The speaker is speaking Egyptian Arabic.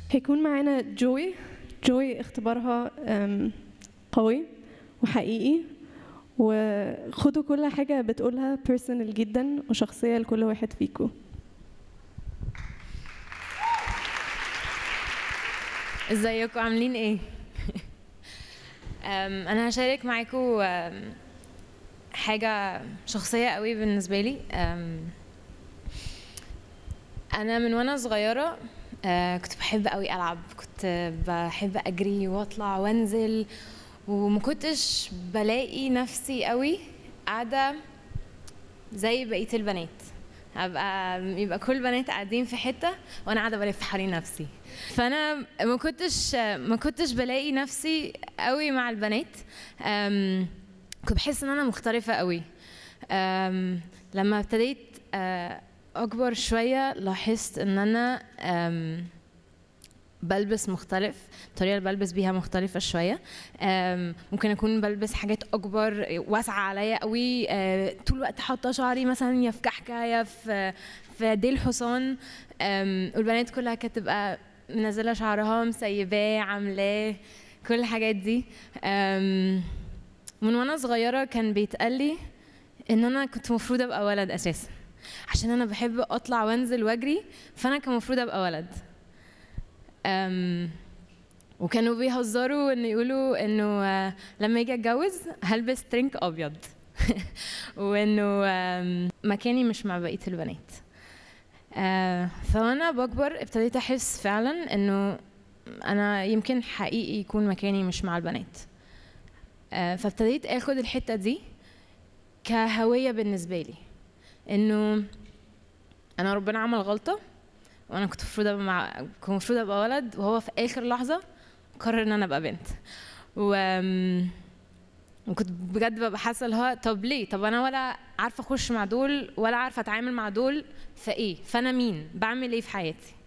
هيكون معانا جوي جوي اختبارها أم، قوي وحقيقي وخدوا كل حاجة بتقولها بيرسونال جدا وشخصية لكل واحد فيكم ازيكم عاملين ايه أم، انا هشارك معاكم أم، حاجه شخصيه قوي بالنسبه لي أم، انا من وانا صغيره آه، كنت بحب قوي العب كنت بحب اجري واطلع وانزل وما كنتش بلاقي نفسي قوي قاعده زي بقيه البنات ابقى يبقى كل البنات قاعدين في حته وانا قاعده بلف حوالين نفسي فانا ما كنتش ما كنتش بلاقي نفسي قوي مع البنات أم، كنت بحس ان انا مختلفه قوي أم، لما ابتديت أه، اكبر شويه لاحظت ان انا أم، بلبس مختلف الطريقه اللي بلبس بيها مختلفه شويه أم، ممكن اكون بلبس حاجات اكبر واسعه عليا قوي أه، طول الوقت حاطه شعري مثلا يا في كحكه يا في في ديل حصان أم، والبنات كلها كانت تبقى منزله شعرها مسيباه عاملاه كل الحاجات دي أم، من وانا صغيره كان بيتقال لي ان انا كنت المفروض ابقى ولد اساسا عشان انا بحب اطلع وانزل واجري فانا كان المفروض ابقى ولد أم، وكانوا بيهزروا ان يقولوا انه آه، لما اجي اتجوز هلبس ترنك ابيض وانه آم، مكاني مش مع بقيه البنات آه، فوانا بكبر ابتديت احس فعلا انه انا يمكن حقيقي يكون مكاني مش مع البنات آه، فابتديت اخد الحته دي كهويه بالنسبه لي انه انا ربنا عمل غلطه وانا كنت المفروض ابقى مع كنت المفروض ابقى ولد وهو في اخر لحظه قرر ان انا ابقى بنت و وكنت بجد ببقى حاسه اللي هو طب ليه طب انا ولا عارفه اخش مع دول ولا عارفه اتعامل مع دول فايه فانا مين بعمل ايه في حياتي